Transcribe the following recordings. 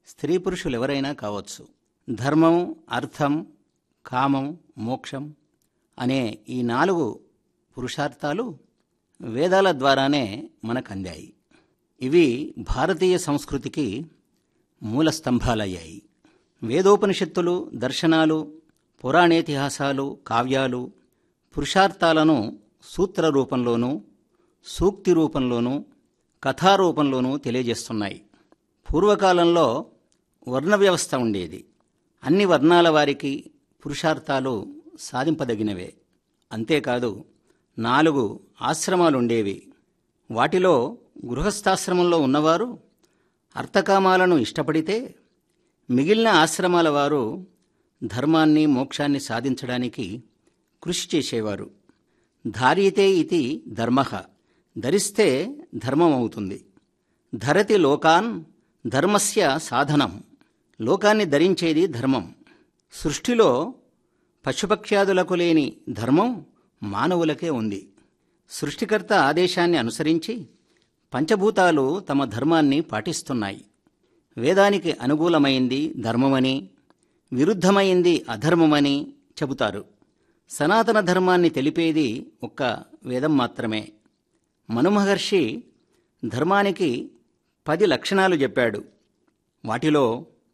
స్త్రీ పురుషులు ఎవరైనా కావచ్చు ధర్మం అర్థం కామం మోక్షం అనే ఈ నాలుగు పురుషార్థాలు వేదాల ద్వారానే మనకు అందాయి ఇవి భారతీయ సంస్కృతికి మూల స్తంభాలయ్యాయి వేదోపనిషత్తులు దర్శనాలు పురాణేతిహాసాలు కావ్యాలు పురుషార్థాలను సూత్ర రూపంలోనూ సూక్తి రూపంలోనూ కథారూపంలోనూ తెలియజేస్తున్నాయి పూర్వకాలంలో వర్ణ వ్యవస్థ ఉండేది అన్ని వర్ణాల వారికి పురుషార్థాలు సాధింపదగినవే అంతేకాదు నాలుగు ఆశ్రమాలుండేవి వాటిలో గృహస్థాశ్రమంలో ఉన్నవారు అర్థకామాలను ఇష్టపడితే మిగిలిన ఆశ్రమాల వారు ధర్మాన్ని మోక్షాన్ని సాధించడానికి కృషి చేసేవారు ధార్యతే ఇది ధర్మ ధరిస్తే ధర్మం అవుతుంది ధరతి లోకాన్ ధర్మస్య సాధనం లోకాన్ని ధరించేది ధర్మం సృష్టిలో పశుపక్ష్యాదులకు లేని ధర్మం మానవులకే ఉంది సృష్టికర్త ఆదేశాన్ని అనుసరించి పంచభూతాలు తమ ధర్మాన్ని పాటిస్తున్నాయి వేదానికి అనుకూలమైంది ధర్మమని విరుద్ధమైంది అధర్మమని చెబుతారు సనాతన ధర్మాన్ని తెలిపేది ఒక్క వేదం మాత్రమే మనుమహర్షి ధర్మానికి పది లక్షణాలు చెప్పాడు వాటిలో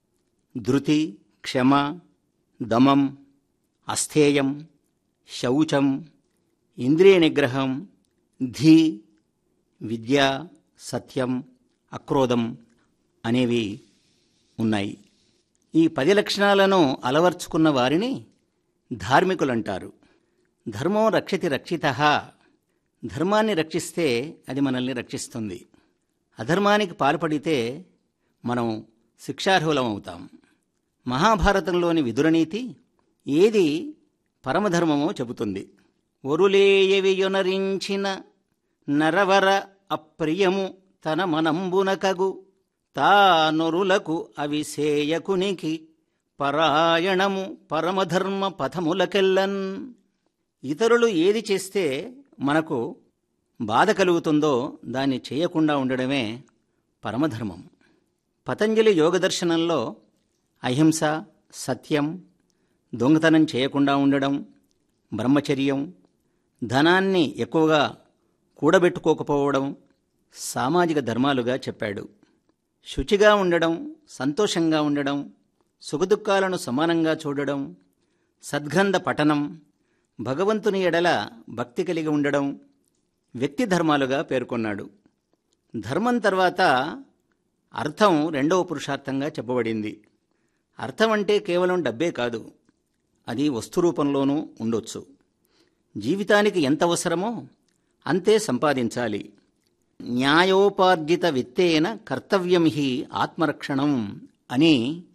ధృతి క్షమ దమం అస్థేయం శౌచం ఇంద్రియ నిగ్రహం ధీ విద్య సత్యం అక్రోధం అనేవి ఉన్నాయి ఈ పది లక్షణాలను అలవర్చుకున్న వారిని ధార్మికులంటారు ధర్మం రక్షతి రక్షిత ధర్మాన్ని రక్షిస్తే అది మనల్ని రక్షిస్తుంది అధర్మానికి పాల్పడితే మనం శిక్షార్హులం అవుతాం మహాభారతంలోని విదురనీతి ఏది పరమధర్మమో చెబుతుంది ఒరులేయవియునరించిన నరవర అప్రియము తన మనంబునకగు తానొరులకు అవిసేయకునికి పరాయణము పరమధర్మ పథములకెల్లన్ ఇతరులు ఏది చేస్తే మనకు బాధ కలుగుతుందో దాన్ని చేయకుండా ఉండడమే పరమధర్మం పతంజలి యోగదర్శనంలో అహింస సత్యం దొంగతనం చేయకుండా ఉండడం బ్రహ్మచర్యం ధనాన్ని ఎక్కువగా కూడబెట్టుకోకపోవడం సామాజిక ధర్మాలుగా చెప్పాడు శుచిగా ఉండడం సంతోషంగా ఉండడం సుఖదుఖాలను సమానంగా చూడడం సద్గ్రంథ పఠనం భగవంతుని ఎడల భక్తి కలిగి ఉండడం వ్యక్తి ధర్మాలుగా పేర్కొన్నాడు ధర్మం తర్వాత అర్థం రెండవ పురుషార్థంగా చెప్పబడింది అర్థం అంటే కేవలం డబ్బే కాదు అది వస్తు రూపంలోనూ ఉండొచ్చు జీవితానికి ఎంత అవసరమో అంతే సంపాదించాలి న్యాయోపార్జిత విత్తేన కర్తవ్యం హి ఆత్మరక్షణం అని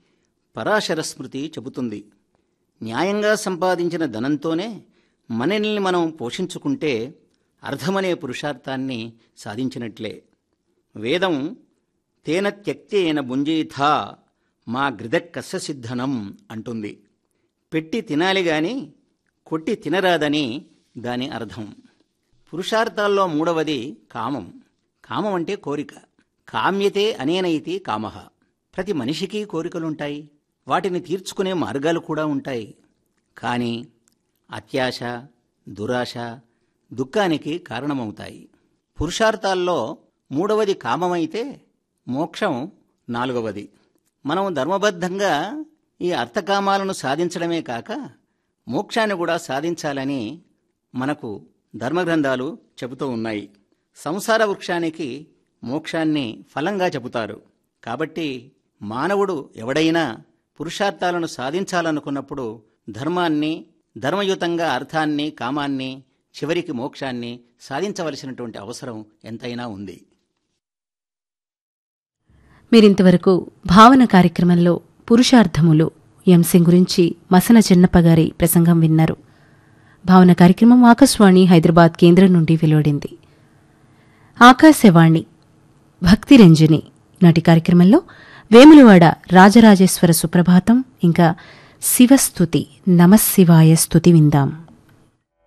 పరాశర స్మృతి చెబుతుంది న్యాయంగా సంపాదించిన ధనంతోనే మనల్ని మనం పోషించుకుంటే అర్థమనే పురుషార్థాన్ని సాధించినట్లే వేదం తేన త్యక్తేన భుంజీథా మా గృదక్కస్య సిద్ధనం అంటుంది పెట్టి తినాలి గాని కొట్టి తినరాదని దాని అర్థం పురుషార్థాల్లో మూడవది కామం కామం అంటే కోరిక కామ్యతే అనేనైతి కామః ప్రతి మనిషికి కోరికలుంటాయి వాటిని తీర్చుకునే మార్గాలు కూడా ఉంటాయి కానీ అత్యాశ దురాశ దుఃఖానికి కారణమవుతాయి పురుషార్థాల్లో మూడవది కామమైతే మోక్షం నాలుగవది మనం ధర్మబద్ధంగా ఈ అర్థకామాలను సాధించడమే కాక మోక్షాన్ని కూడా సాధించాలని మనకు ధర్మగ్రంథాలు చెబుతూ ఉన్నాయి సంసార వృక్షానికి మోక్షాన్ని ఫలంగా చెబుతారు కాబట్టి మానవుడు ఎవడైనా పురుషార్థాలను సాధించాలనుకున్నప్పుడు ధర్మాన్ని ధర్మయుతంగా అర్థాన్ని కామాన్ని చివరికి మోక్షాన్ని సాధించవలసినటువంటి అవసరం ఎంతైనా ఉంది మీరింతవరకు భావన కార్యక్రమంలో పురుషార్థములు ఈ అంశం గురించి మసన చెన్నప్ప గారి ప్రసంగం విన్నారు భావన కార్యక్రమం ఆకాశవాణి హైదరాబాద్ కేంద్రం నుండి వెలువడింది ఆకాశవాణి భక్తి రంజని నాటి కార్యక్రమంలో వేములవాడ రాజరాజేశ్వర సుప్రభాతం ఇంకా శివస్తుతి నమశివాయ స్తుతి విందాం